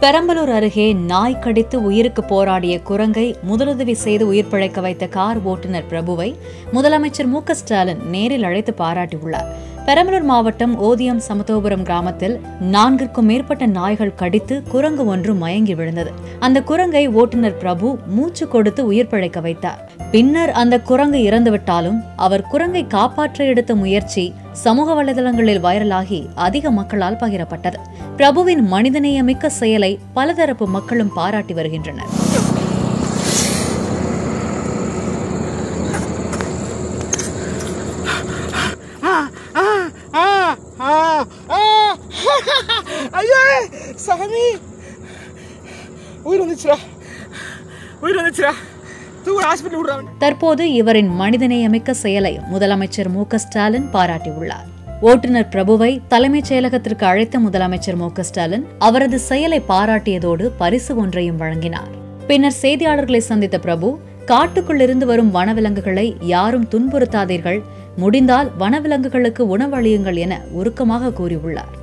பெரம்பலூர் அருகே நாய் கடித்து உயிருக்கு போராடிய குரங்கை முதலுதவி செய்து உயிர் பிழைக்க வைத்த கார் ஓட்டுநர் பிரபுவை முதலமைச்சர் மு க ஸ்டாலின் நேரில் அழைத்து பாராட்டியுள்ளார் பெரம்பலூர் மாவட்டம் ஓதியம் சமத்துவபுரம் கிராமத்தில் நான்கிற்கும் மேற்பட்ட நாய்கள் கடித்து குரங்கு ஒன்று மயங்கி விழுந்தது அந்த குரங்கை ஓட்டுநர் பிரபு மூச்சு கொடுத்து உயிர் பிழைக்க வைத்தார் பின்னர் அந்த குரங்கு இறந்துவிட்டாலும் அவர் குரங்கை காப்பாற்ற எடுத்த முயற்சி சமூக வலைதளங்களில் வைரலாகி அதிக மக்களால் பகிரப்பட்டது பிரபுவின் மனிதநேயமிக்க செயலை பலதரப்பு மக்களும் பாராட்டி வருகின்றனர் ஐயோ சாமி உயிர் வந்துச்சுடா உயிர் வந்துச்சுடா தூர ஹாஸ்பிட்டல் விடுறாங்க தற்போது இவரின் மனிதநேயமிக்க செயலை முதலமைச்சர் மு க ஸ்டாலின் பாராட்டியுள்ளார் ஓட்டுநர் பிரபுவை தலைமைச் செயலகத்திற்கு அழைத்த முதலமைச்சர் மு க ஸ்டாலின் அவரது செயலை பாராட்டியதோடு பரிசு ஒன்றையும் வழங்கினார் பின்னர் செய்தியாளர்களை சந்தித்த பிரபு காட்டுக்குள்ளிருந்து வரும் வனவிலங்குகளை யாரும் துன்புறுத்தாதீர்கள் முடிந்தால் வனவிலங்குகளுக்கு உணவளியுங்கள் என உருக்கமாக கூறியுள்ளார்